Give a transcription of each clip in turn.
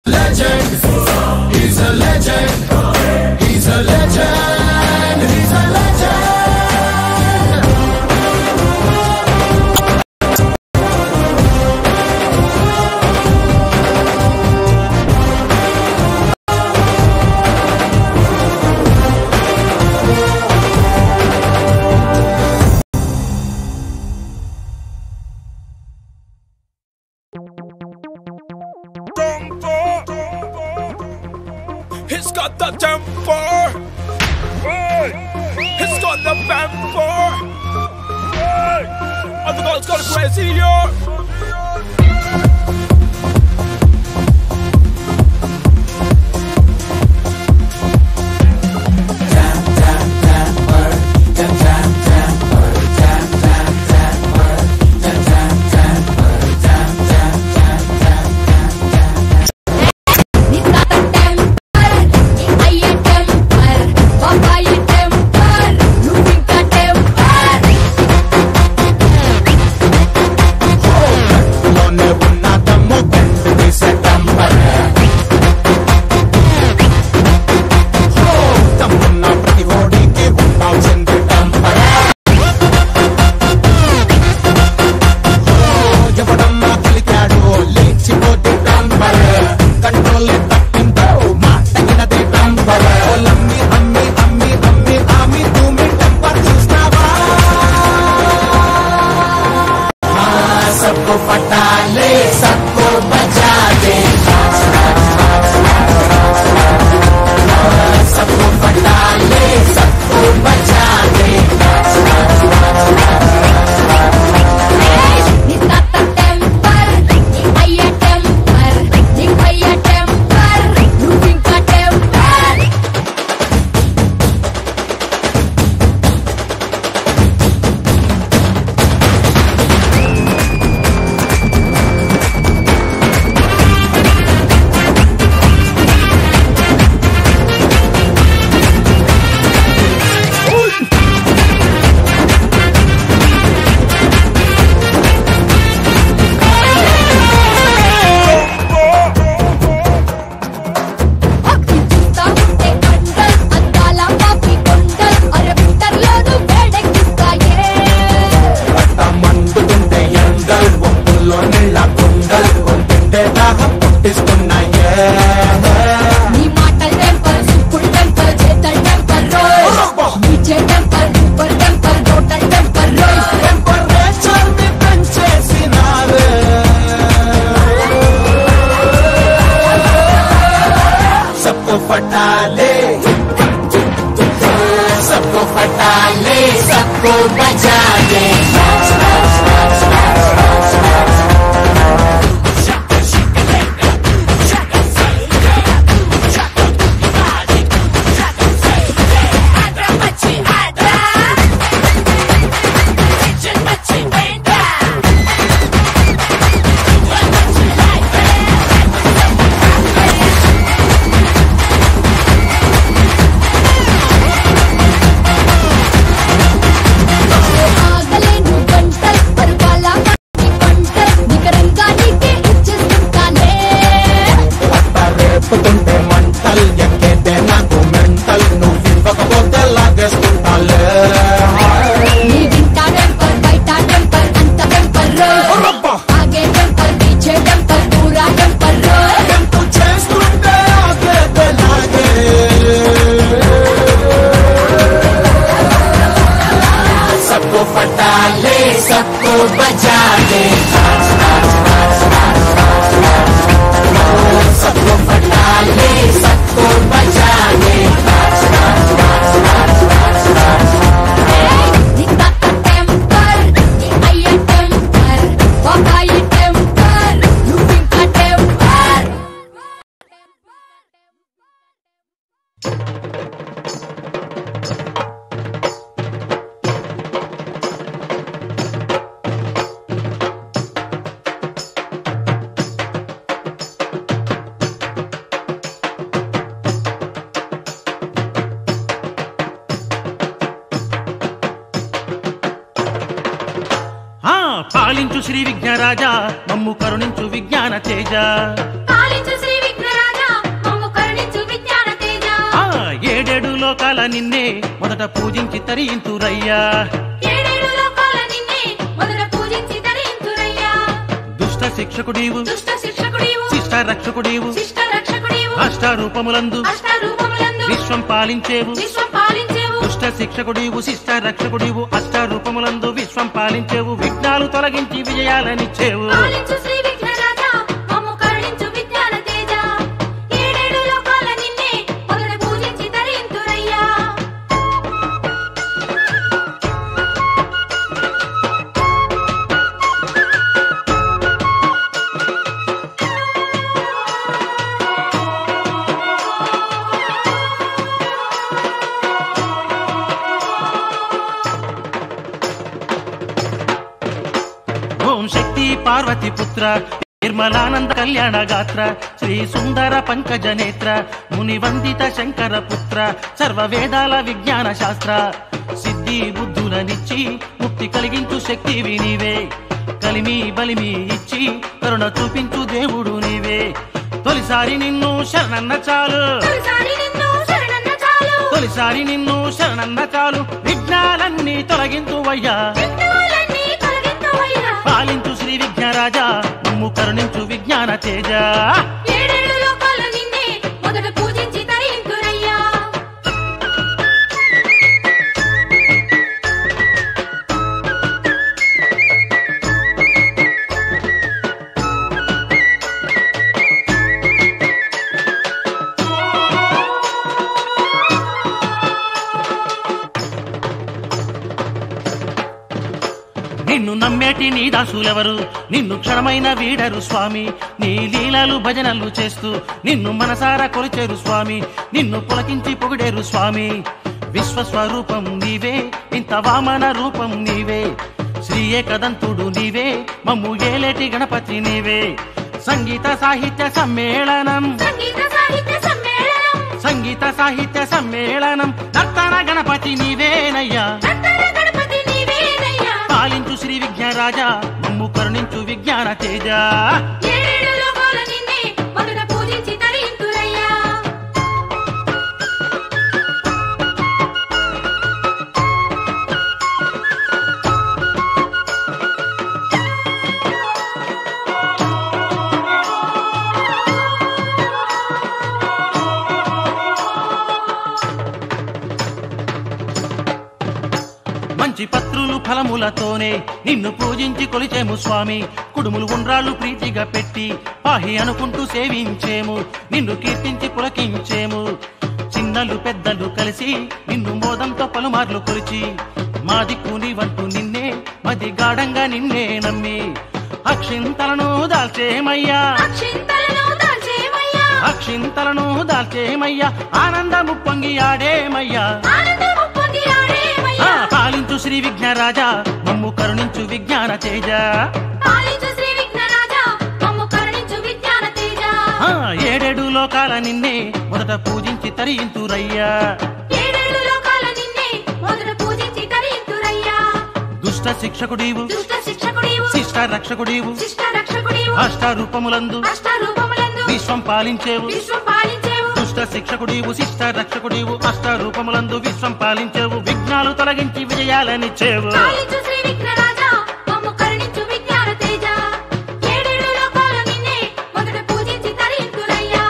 Legend. He's a legend. He's a legend. He's a legend. He's got the temper. He's got the pamper. And the girl's got a crazy year. నీ తాత temper నీ అయ్య temper బాబాయి temper నువ్వింకా temper లోనే ఉన్న దమ్ము గంటు తీసే టంపర్ తమ్మున్న ప్రతి ఓడికి ఉండాల్సింది టంపర్ ఎవడన్నా కలికాడు లేచిపోతే టంపర్ కంట్రోల్ తప్పిందో మాట తగినదే టంపర్ లమ్మి అమ్మి అమ్మి అమ్మి ఆమి తూమి టంపర్ చూస్తావా सबको पटा ले सबको बचा दे सबको पटा ले सबको बचा दे నీ తాత టెంపర్ నీ అయ్య టెంపర్ నీ అయ్య టెంపర్ నువ్వింకా టెంపర్ అక్కి చూస్తా ఉంటే కండల్ అందాల పాపి కొండల్ అరే వింటర్లోను వేడెక్కిస్తాయే రక్త మండుతుంటే ఎండల్ ఒప్పుల్లో నీళ్ళ కుండల్ కొంటుంటే దాహం పుట్టిస్తున్నాయే నీ మాటల్ టెంపర్ సుప్పుల్ టెంపర్ చేతల్ టెంపర్ రోయ్ నీ చే temper super temper total temper రోయ్ టెంపరేచర్ ని పెంచేసినారే सबको फटा ले सबको फटा ले सबको बचा ले ఆగలేను గంటల్ పరువాల కాకి పంటల్ నికరంగా నీకే ఇచ్చేస్తుంటానే పట్ట రేపుతుంటే మంటల్ ఎక్కేదే నాకు మెంటల్ నువ్వు ఇవ్వకపోతే లాగేస్తుంటాలే నీ వింటా టెంపర్ బయట టెంపర్ అంత టెంపర్ రోయ్ ఆగే టెంపర్ పీచే టెంపర్ పూరా టెంపర్ రోయ్ ఎంత చేస్తుంటే ఆగేదే లాగే सबको फटा ले सबको बचा ले सबको फटा ले सबको बचा ले నీ తాత టెంపర్ నీ అయ్య టెంపర్ బాబాయి టెంపర్ నువ్వింకా టెంపర్ ఆ పాలించు శ్రీ విఘ్నరాజా మమ్ము కరుణించు విజ్ఞాన తేజ పాలించు శ్రీ విఘ్నరాజా లోకాల నిన్నే మొదట పూజించి తరింతురయ్యా ఏడేడు లోకాల నిన్నే మొదట పూజించి ధరింతురయ్యా దుష్ట శిక్షకుడీవు దుష్ట శిక్షకుడివు శిష్ట రక్షకుడీవు శిష్ట రక్షకుడివు అష్టారూపములందు అష్టారూపములందు విశ్వం పాలించేవు విశ్వం పాలించేవు దుష్ట శిక్షకుడివు శిష్ట రక్షకుడివు అష్టారూపములందు విశ్వం పాలించేవు విఘ్నాలు తొలగించి విజయాలనిచ్చేవు పాలించు శ్రీ విఘ్నరాజా మమ్ము కరుణించు విజ్ఞాన తేజ ఏడేడు లోకాల నిన్నే మొదట పూజించి ధరింతురయ్యా ఓం శక్తి పార్వతి పుత్ర నిర్మలానంద కళ్యాణ గాత్ర శ్రీ సుందర పంకజ నేత్ర ముని వందిత శంకర పుత్ర సర్వ వేదాల విజ్ఞాన శాస్త్ర సిద్ధి బుద్ధులనిచ్చి ముక్తి కలిగించు శక్తి నీవే కలిమి బలిమి ఇచ్చి కరుణ చూపించు దేవుడు నీవే తొలిసారి నిన్ను శరణన్న చాలు తొలిసారి నిన్ను శరణన్న చాలు తొలిసారి నిన్ను శరణన్న చాలు విఘ్నాలన్నీ తొలగించువయ్యా విఘ్నాలన్నీ తొలగింతువయ్యా పాలించు శ్రీ విఘ్నరాజా మమ్ము కరుణించు విజ్ఞాన తేజ ఏడేడు లోకాల నిన్నే మొదట పూజించి ధరింతురయ్యా నిన్ను నమ్మేటి నీ దాసులెవరు నిన్ను క్షణమైన వీడరు స్వామి నీ లీలలు భజనలు చేస్తూ నిన్ను మనసారా కొలిచేరు స్వామి నిన్ను పులకించి పొగిడేరు స్వామి విశ్వస్వరూపం నీవే ఇంత వామన రూపం నీవే శ్రీ ఏకదంతుడు నీవే మమ్ము ఏలేటి గణపతి నీవే సంగీత సాహిత్య సమ్మేళనం సంగీత సాహిత్య సమ్మేళనం సంగీత సాహిత్య సమ్మేళనం నర్తన గణపతి నీవేనయ్యా నర్తన గణపతి నీవేనయ్యా పాలించు శ్రీ విజ్ఞరాజా మమ్ము కరుణించు విజ్ఞాన తేజ ఏడేడు లోకాల నిన్నే మొదట పూజించి ధరింతురయ్యా మంచి పత్రులు ఫలములతోనే నిన్ను పూజించి కొలిచేము స్వామి కుడుములు ఉండ్రాళ్ళు ప్రీతిగా పెట్టి పాహి అనుకుంటూ సేవించేము నిన్ను కీర్తించి పులకించేము చిన్నలు పెద్దలు కలిసి నిన్ను మోదంతో పలుమార్లు కొలిచి మా దిక్కు నీవంటూ నిన్నే మది గాఢంగా నిన్నే నమ్మి అక్షింతలను దాల్చేమయ్యా అక్షింతలను దాల్చేమయ్యా అక్షింతలను దాల్చేమయ్యా ఆనందము పొంగి ఆడేమయ్యా ఆనందము పొంది ఆ, ఆడేమయ్యా పాలించు శ్రీ విఘ్నరాజా మమ్ము కరుణించు విజ్ఞాన తేజ పాలించు శ్రీ విఘ్నరాజా మమ్ము కరుణించు విజ్ఞాన తేజ ఆ, ఏడేడు లోకాల నిన్నే మొదట పూజించి తరింతురయ్యా ఏడేడు లోకాల నిన్నే మొదట పూజించి ధరింతురయ్యా దుష్ట శిక్షకుడీవు దుష్ట శిక్షకుడివు శిష్ట రక్షకుడీవు శిష్ట రక్షకుడివు అష్టారూపములందు అష్టారూపములందు విశ్వం పాలించేవు విశ్వం పాలించేవు దుష్ట శిక్షకుడీవు శిష్ట రక్షకుడీవు అష్టారూపములందు విశ్వం పాలించేవు విఘ్నాలు తొలగించి విజయాలనిచ్చేవు పాలించు శ్రీ విఘ్నరాజా మమ్ము కరుణించు విజ్ఞాన తేజ ఏడేడు లోకాల నిన్నే మొదట పూజించి ధరింతురయ్యా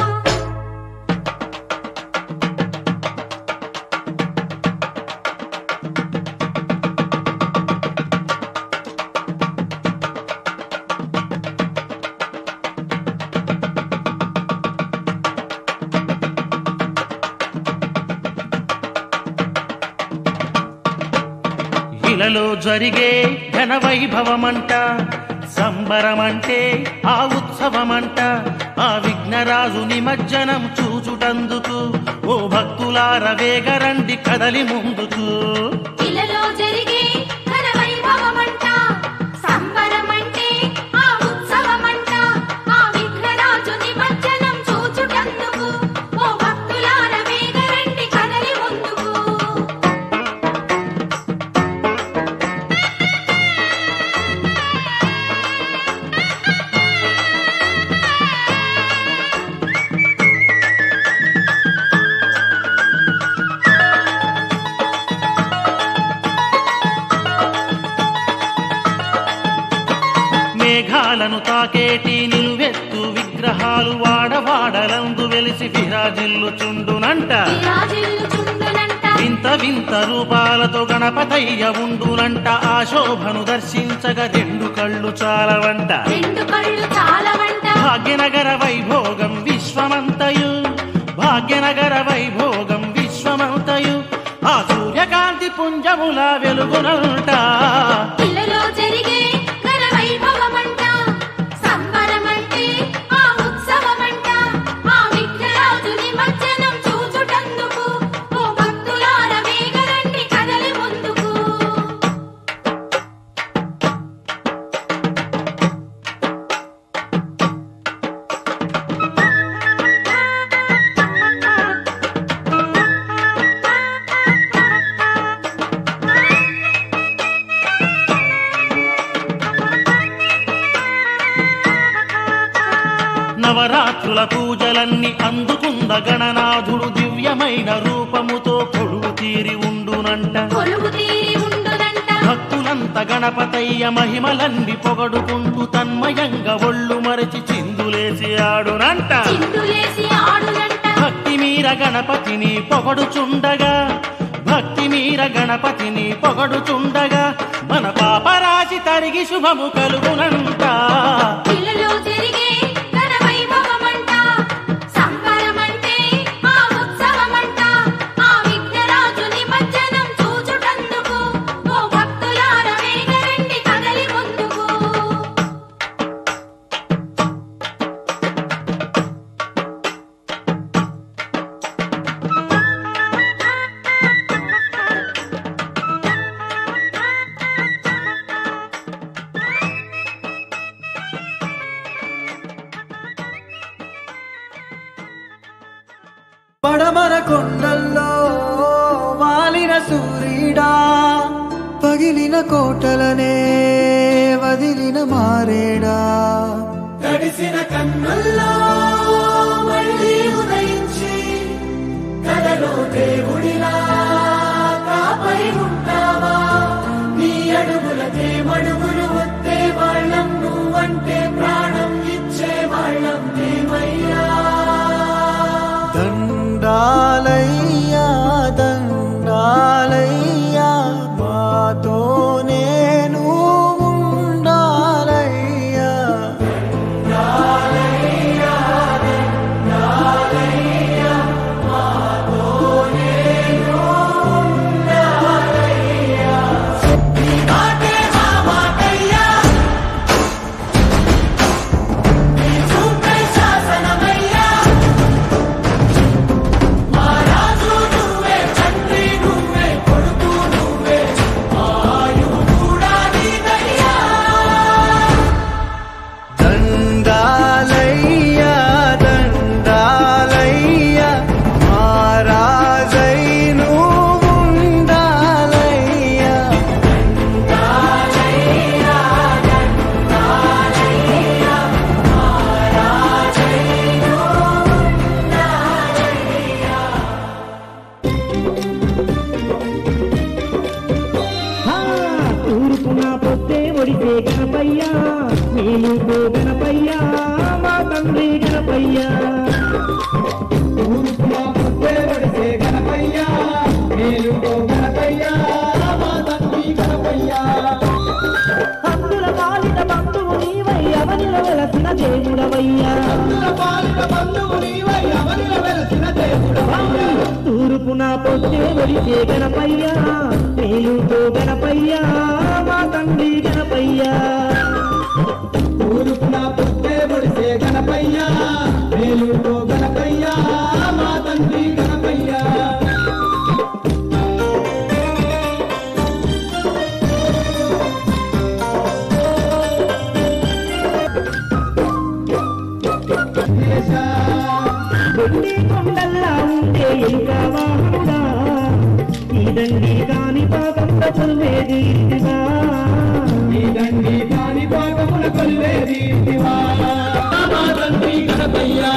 ఇలలో జరిగే ఘన వైభవమంట సంబరమంటే ఆ ఉత్సవమంట ఆ విఘ్నరాజు నిమజ్జనం చూచుటందుకు ఓ భక్తులార వేగరండి కదలి ముందుకు ఇలలో జరిగే ఘన వైభవమంట సంబరమంటే ఆ ఉత్సవమంట ఆ విఘ్నరాజు నిమజ్జనం చూచుటందుకు ఓ భక్తులార వేగరండి కదలి ముందుకు లింగాలను తాకేటి నిలువెత్తు విగ్రహాలు వాడవాడలందు వెలిసి విరాజిల్లుచుండునంట విరాజిల్లుచుండునంట వింత వింత రూపాలతో గణపతయ్య ఉండునంట ఆ శోభను దర్శించగ రెండు కళ్ళు చాలవంట రెండు కళ్ళు చాలవంట భాగ్యనగర వైభోగం విశ్వమంతయు భాగ్యనగర వైభోగం విశ్వమంతయు ఆ సూర్యకాంతి పుంజముల వెలుగునంట ఇళ్ళలో జరిగే ఘన వైభవమంట సంబరమంటే ఆ ఉత్సవమంట ఆ విఘ్నరాజు నిమజ్జనం చూచుటందుకు ఓ భక్తులార వేగరండి కదలి ముందుకు నవరాత్రుల పూజలన్నీ అందుకుంద గణనాథుడు దివ్యమైన రూపముతో కొడుకు తీరి ఉండునంట కొలువు తీరి ఉండునంట భక్తులంత గణపతయ్య మహిమలన్నీ పొగడుకుంటూ తన్మయంగా ఒళ్ళు మరచి చిందులేసి ఆడునంట చిందులేసి ఆడునంట భక్తి మీర గణపతిని పొగడుచుండగా భక్తి మీర గణపతిని పొగడుచుండగా మన పాపరాశి తరిగి శుభము కలుగునంట ఇళ్ళలో జరిగే ఘన వైభవమంట సంబరమంటే ఆ ఉత్సవమంట ఆ విఘ్నరాజు నిమజ్జనం చూచుటందుకు ఓ భక్తులార వేగరండి కదలి ముందుకు పడమర కొండల్లో వాలిన సూర్యుడా పగిలిన కోటలనే వదిలిన మారేడా తడిసిన కన్నుల్లో మళ్ళీ ఉదయించి కలలో దేవుడిలా కాపై ఉంటావా నీ అడుగులకే మడుగులు వస్తే వాళ్ళం నువ్వంటే ప్రాణం ఇచ్చే వాళ్ళం మేమయ్యా దండాలయ్యా దండాలయ్యా మాతో నేను ఉండాలయ్యా దండాలయ్యా దండాలయ్యా మారాజై నువ్వు ఉండాలయ్యా తూర్పున పొద్దే ఒడిసే గణపయ్యా నీలుకో గణపయ్యా మా తండ్రి గణపయ్యా అందుల పాలిట బంధువు నీవై అవనిల వెలసిన దేవుడవయ్యా తూర్పున పొద్దే ఒడిసే గణపయ్యా నీలుకో గణపయ్యా మా తండ్రి గణపయ్యా తూర్పున పుట్టే పొడిసే గణపయ్యా మేలుకో గణపయ్యా మా తండ్రి గణపయ్యా వెండి కొండల్లా ఉంటే ఇంకా వాహనుడా ఈ దండి కాని పాకంత కొల్వేది ఇదిగా. ఈ దండి కాని పాకముల కొల్వేది శివా మా తండ్రి గణపయ్యా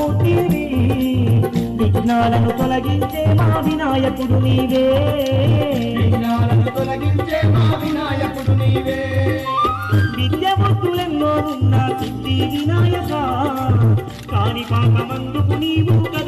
మూర్తివి విఘ్నాలను తొలగించే మా వినాయకుడు నీవే విఘ్నాలను తొలగించే మా వినాయకుడు నీవే విద్య బుద్ధులెన్నో ఉన్న సిద్ధి వినాయక కాని పాపమందుకు నీవు గతి